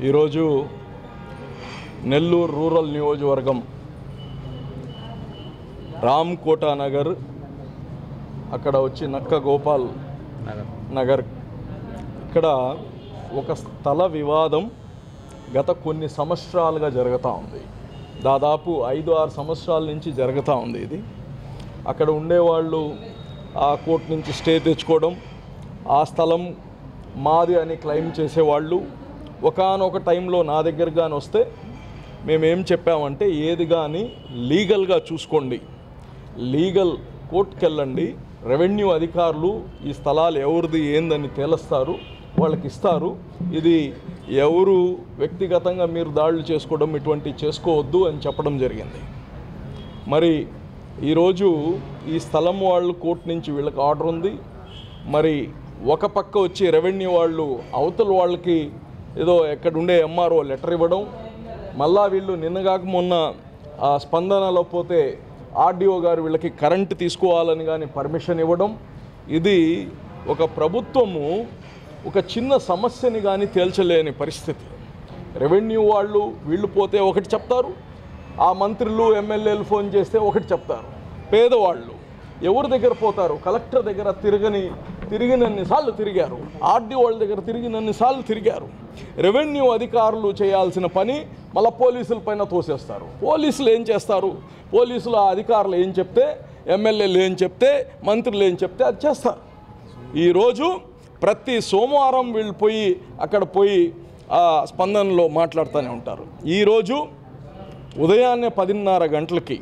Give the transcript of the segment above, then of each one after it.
ఈరోజు నెల్లూరు రూరల్ నియోజకవర్గం రామ్ కోటా నగర్ అక్కడ వచ్చి నక్క గోపాల్ నగర్ ఇక్కడ ఒక స్థల వివాదం గత కొన్ని సంవత్సరాలుగా జరుగుతూ ఉంది దాదాపు ఐదు ఆరు సంవత్సరాల నుంచి జరుగుతూ ఉంది ఇది అక్కడ ఉండేవాళ్ళు ఆ కోర్టు నుంచి స్టే తెచ్చుకోవడం ఆ స్థలం మాది అని క్లెయిమ్ చేసేవాళ్ళు ఒకానొక టైంలో నా దగ్గర కానీ వస్తే మేమేం చెప్పామంటే ఏది కానీ లీగల్గా చూసుకోండి లీగల్ కోర్టుకి వెళ్ళండి రెవెన్యూ అధికారులు ఈ స్థలాలు ఎవరిది ఏందని తేలుస్తారు వాళ్ళకి ఇస్తారు ఇది ఎవరు వ్యక్తిగతంగా మీరు దాడులు చేసుకోవడం ఇటువంటి చేసుకోవద్దు అని చెప్పడం జరిగింది మరి ఈరోజు ఈ స్థలం వాళ్ళు కోర్టు నుంచి వీళ్ళకి ఆర్డర్ ఉంది మరి ఒక పక్క వచ్చి రెవెన్యూ వాళ్ళు అవతల వాళ్ళకి ఏదో ఎక్కడుండే ఎంఆర్ఓ లెటర్ ఇవ్వడం మళ్ళా వీళ్ళు నిన్నగాక మొన్న ఆ స్పందనలో పోతే ఆర్డీఓ గారు వీళ్ళకి కరెంటు తీసుకోవాలని కానీ పర్మిషన్ ఇవ్వడం ఇది ఒక ప్రభుత్వము ఒక చిన్న సమస్యని కానీ తేల్చలేని పరిస్థితి రెవెన్యూ వాళ్ళు వీళ్ళు పోతే ఒకటి చెప్తారు ఆ మంత్రులు ఎమ్మెల్యేలు ఫోన్ చేస్తే ఒకటి చెప్తారు పేదవాళ్ళు ఎవరి దగ్గర పోతారు కలెక్టర్ దగ్గర తిరగని తిరిగినన్నిసార్లు తిరిగారు ఆర్డీ వాళ్ళ దగ్గర తిరిగినన్నిసార్లు తిరిగారు రెవెన్యూ అధికారులు చేయాల్సిన పని మళ్ళీ పోలీసుల పైన తోసేస్తారు పోలీసులు ఏం చేస్తారు పోలీసులు ఆ అధికారులు ఏం చెప్తే ఎమ్మెల్యేలు ఏం చెప్తే మంత్రులు ఏం చెప్తే అది చేస్తారు ఈరోజు ప్రతి సోమవారం వీళ్ళు పోయి అక్కడ పోయి ఆ స్పందనలో మాట్లాడుతూనే ఉంటారు ఈరోజు ఉదయాన్నే పదిన్నర గంటలకి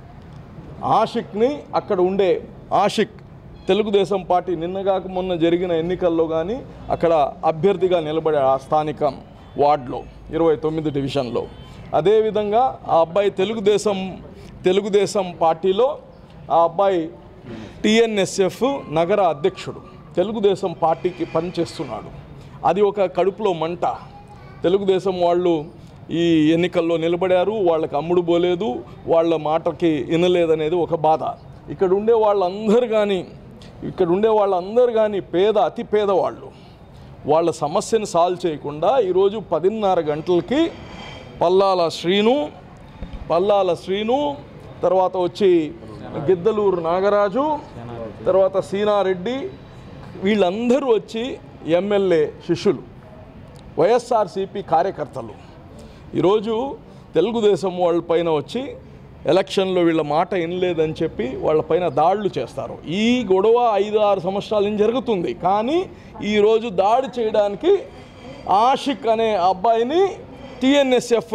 ఆషిక్ని అక్కడ ఉండే ఆషిక్ తెలుగుదేశం పార్టీ నిన్నగాక మొన్న జరిగిన ఎన్నికల్లో కానీ అక్కడ అభ్యర్థిగా నిలబడే ఆ స్థానిక వార్డులో ఇరవై తొమ్మిది డివిజన్లో అదేవిధంగా ఆ అబ్బాయి తెలుగుదేశం తెలుగుదేశం పార్టీలో ఆ అబ్బాయి టిఎన్ఎస్ఎఫ్ నగర అధ్యక్షుడు తెలుగుదేశం పార్టీకి పనిచేస్తున్నాడు అది ఒక కడుపులో మంట తెలుగుదేశం వాళ్ళు ఈ ఎన్నికల్లో నిలబడారు వాళ్ళకి అమ్ముడు పోలేదు వాళ్ళ మాటకి వినలేదనేది ఒక బాధ ఇక్కడ ఉండే వాళ్ళందరూ కానీ ఇక్కడ ఉండే వాళ్ళందరూ కానీ పేద అతి పేదవాళ్ళు వాళ్ళ సమస్యను సాల్వ్ చేయకుండా ఈరోజు పదిన్నర గంటలకి పల్లాల శ్రీను పల్లాల శ్రీను తర్వాత వచ్చి గిద్దలూరు నాగరాజు తర్వాత సీనారెడ్డి వీళ్ళందరూ వచ్చి ఎమ్మెల్యే శిష్యులు వైఎస్ఆర్సీపీ కార్యకర్తలు ఈరోజు తెలుగుదేశం వాళ్ళ పైన వచ్చి ఎలక్షన్లో వీళ్ళ మాట వినలేదని చెప్పి వాళ్ళపైన దాడులు చేస్తారు ఈ గొడవ ఐదు ఆరు సంవత్సరాల నుంచి జరుగుతుంది కానీ ఈరోజు దాడి చేయడానికి ఆషిక్ అనే అబ్బాయిని టిఎన్ఎస్ఎఫ్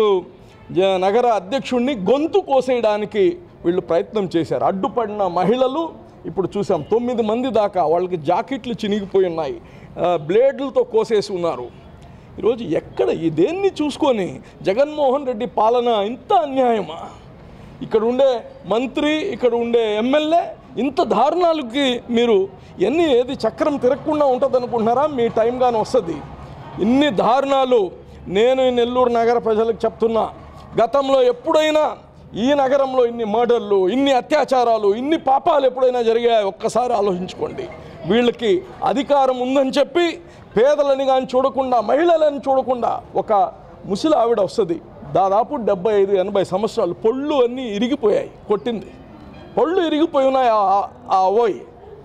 జ- నగర అధ్యక్షుడిని గొంతు కోసేయడానికి వీళ్ళు ప్రయత్నం చేశారు అడ్డుపడిన మహిళలు ఇప్పుడు చూసాం తొమ్మిది మంది దాకా వాళ్ళకి జాకెట్లు చినిగిపోయి ఉన్నాయి ఆ, బ్లేడ్లతో కోసేసి ఉన్నారు ఈరోజు ఎక్కడ ఈ దేన్ని చూసుకొని జగన్మోహన్ రెడ్డి పాలన ఇంత అన్యాయమా ఇక్కడ ఉండే మంత్రి ఇక్కడ ఉండే ఎమ్మెల్యే ఇంత దారుణాలకి మీరు ఎన్ని ఏది చక్రం తిరగకుండా ఉంటుంది అనుకుంటున్నారా మీ టైం కానీ వస్తుంది ఇన్ని దారుణాలు నేను ఈ నెల్లూరు నగర ప్రజలకు చెప్తున్నా గతంలో ఎప్పుడైనా ఈ నగరంలో ఇన్ని మర్డర్లు ఇన్ని అత్యాచారాలు ఇన్ని పాపాలు ఎప్పుడైనా జరిగాయో ఒక్కసారి ఆలోచించుకోండి వీళ్ళకి అధికారం ఉందని చెప్పి పేదలని కానీ చూడకుండా మహిళలను చూడకుండా ఒక ముసలి ఆవిడ వస్తుంది దాదాపు డెబ్బై ఐదు ఎనభై సంవత్సరాలు పొళ్ళు అన్నీ ఇరిగిపోయాయి కొట్టింది పళ్ళు ఇరిగిపోయి ఉన్నాయి ఆ- ఆ ఓయ్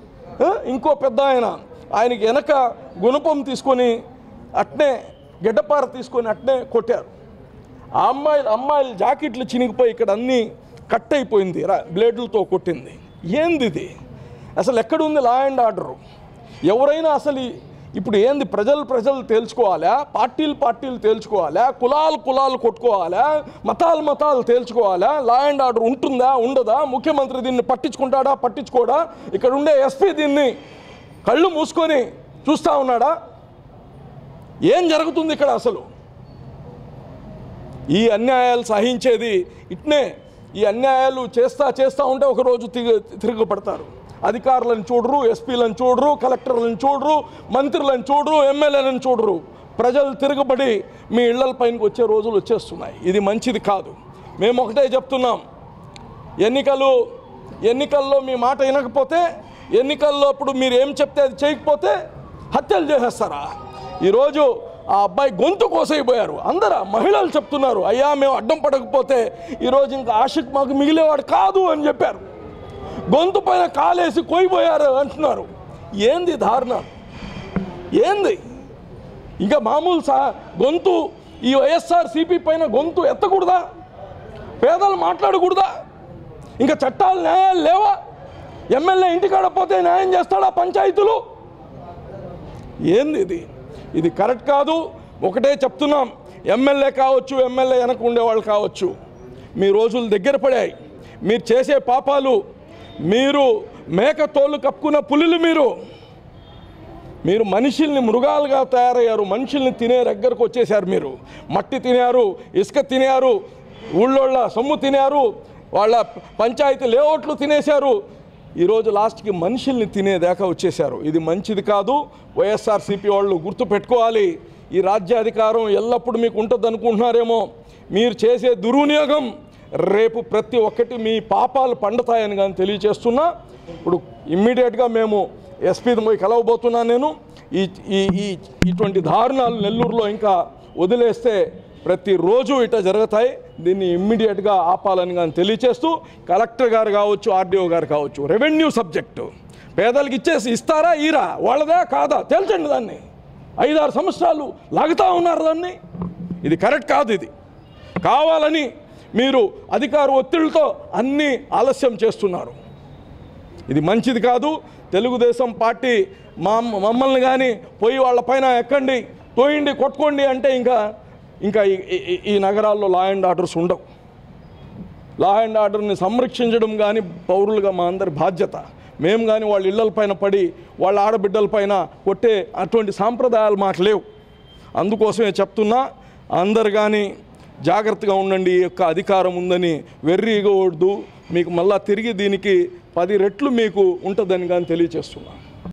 ఆ, ఇంకో పెద్ద ఆయన ఆయనకి వెనక గుణపం తీసుకొని అట్నే గడ్డపార తీసుకొని అట్నే కొట్టారు ఆ అమ్మాయిలు అమ్మాయిలు జాకెట్లు చినిగిపోయి ఇక్కడ అన్నీ కట్ అయిపోయింది రా బ్లేడ్లతో కొట్టింది ఏంది ఇది అసలు ఎక్కడుంది లా అండ్ ఆర్డరు ఎవరైనా అసలు ఈ- ఇప్పుడు ఏంది ప్రజలు ప్రజలు తేల్చుకోవాలా పార్టీలు పార్టీలు తేల్చుకోవాలా కులాలు కులాలు కొట్టుకోవాలా మతాలు మతాలు తేల్చుకోవాలా లా అండ్ ఆర్డర్ ఉంటుందా ఉండదా ముఖ్యమంత్రి దీన్ని పట్టించుకుంటాడా పట్టించుకోడా ఇక్కడ ఉండే ఎస్పీ దీన్ని కళ్ళు మూసుకొని చూస్తూ ఉన్నాడా ఏం జరుగుతుంది ఇక్కడ అసలు ఈ అన్యాయాలు సహించేది ఇట్నే ఈ అన్యాయాలు చేస్తా చేస్తూ ఉంటే ఒకరోజు తిరిగి తిరగబడతారు అధికారులను చూడరు ఎస్పీలను చూడరు కలెక్టర్లను చూడరు మంత్రులను చూడరు ఎమ్మెల్యేలను చూడరు ప్రజలు తిరగబడి మీ ఇళ్ల పైనకి వచ్చే రోజులు వచ్చేస్తున్నాయి ఇది మంచిది కాదు మేము ఒకటే చెప్తున్నాం ఎన్నికలు ఎన్నికల్లో మీ మాట వినకపోతే ఎన్నికల్లో అప్పుడు మీరు ఏం చెప్తే అది చేయకపోతే హత్యలు చేసేస్తారా ఈరోజు ఆ అబ్బాయి గొంతు కోసైపోయారు అందరూ మహిళలు చెప్తున్నారు అయ్యా మేము అడ్డం పడకపోతే ఈరోజు ఇంకా ఆషిక్ మాకు మిగిలేవాడు కాదు అని చెప్పారు గొంతు పైన కాలేసి కోయిపోయారు అంటున్నారు ఏంది దారుణం ఏంది ఇంకా మామూలు సా గొంతు ఈ వైఎస్ఆర్ సిపి పైన గొంతు ఎత్తకూడదా పేదలు మాట్లాడకూడదా ఇంకా చట్టాలు న్యాయాలు లేవా ఎమ్మెల్యే ఇంటికాడ పోతే న్యాయం చేస్తాడా పంచాయతీలు ఏంది ఇది ఇది కరెక్ట్ కాదు ఒకటే చెప్తున్నాం ఎమ్మెల్యే కావచ్చు ఎమ్మెల్యే వెనక ఉండేవాళ్ళు కావచ్చు మీ రోజులు దగ్గర పడాయి మీరు చేసే పాపాలు మీరు మేక తోలు కప్పుకున్న పులులు మీరు మీరు మనుషుల్ని మృగాలుగా తయారయ్యారు మనుషుల్ని తినే దగ్గరకు వచ్చేసారు మీరు మట్టి తినారు ఇసుక తినారు ఊళ్ళోళ్ళ సొమ్ము తినారు వాళ్ళ పంచాయతీ లేఅవుట్లు తినేశారు ఈరోజు లాస్ట్కి మనుషుల్ని తినేదాకా వచ్చేసారు ఇది మంచిది కాదు వైఎస్ఆర్సీపీ వాళ్ళు గుర్తు పెట్టుకోవాలి ఈ రాజ్యాధికారం ఎల్లప్పుడూ మీకు ఉంటుంది అనుకుంటున్నారేమో మీరు చేసే దుర్వినియోగం రేపు ప్రతి ఒక్కటి మీ పాపాలు పండుతాయని కానీ తెలియచేస్తున్నా ఇప్పుడు ఇమ్మీడియట్గా మేము ఎస్పీని పోయి కలవబోతున్నాను నేను ఈ ఈ ఈ ఇటువంటి దారుణాలు నెల్లూరులో ఇంకా వదిలేస్తే ప్రతిరోజు ఇట జరుగుతాయి దీన్ని ఇమ్మీడియట్గా ఆపాలని కానీ తెలియచేస్తూ కలెక్టర్ గారు కావచ్చు ఆర్డీఓ గారు కావచ్చు రెవెన్యూ సబ్జెక్టు పేదలకు ఇచ్చేసి ఇస్తారా ఈరా వాళ్ళదా కాదా తేల్చండి దాన్ని ఐదారు సంవత్సరాలు లాగుతా ఉన్నారు దాన్ని ఇది కరెక్ట్ కాదు ఇది కావాలని మీరు అధికార ఒత్తిడితో అన్నీ ఆలస్యం చేస్తున్నారు ఇది మంచిది కాదు తెలుగుదేశం పార్టీ మా మమ్మల్ని కానీ పోయి వాళ్ళపైన ఎక్కండి తోయండి కొట్టుకోండి అంటే ఇంకా ఇంకా ఈ- ఈ- ఈ నగరాల్లో లా అండ్ ఆర్డర్స్ ఉండవు లా అండ్ ఆర్డర్ని సంరక్షించడం కానీ పౌరులుగా మా అందరి బాధ్యత మేము కానీ వాళ్ళ ఇళ్ళపైన పడి వాళ్ళ ఆడబిడ్డలపైన కొట్టే అటువంటి సాంప్రదాయాలు మాకు లేవు అందుకోసమే చెప్తున్నా అందరు కానీ జాగ్రత్తగా ఉండండి ఈ యొక్క అధికారం ఉందని వెర్రీగవద్దు మీకు మళ్ళా తిరిగి దీనికి పది రెట్లు మీకు ఉంటుందని కానీ తెలియచేస్తున్నా